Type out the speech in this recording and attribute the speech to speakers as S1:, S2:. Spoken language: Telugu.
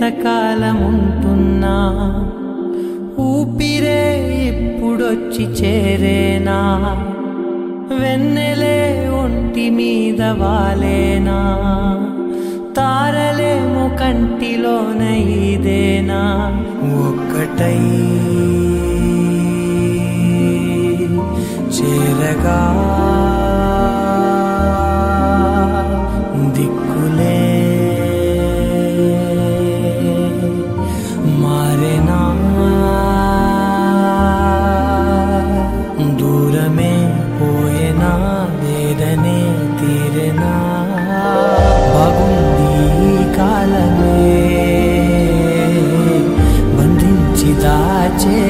S1: ఎంతకాలం ఉంటున్నా ఊపిరే ఇప్పుడొచ్చి చేరేనా వెన్నెలే ఒంటి మీద వాలేనా తారలేము కంటిలోన ఇదేనా ఒక్కటై చేరగా దిక్కులే మారేనా దూరమే పోయేనా వేదనే తీరెనా బాగుంది ఈ కాలమే బంధించి దాచే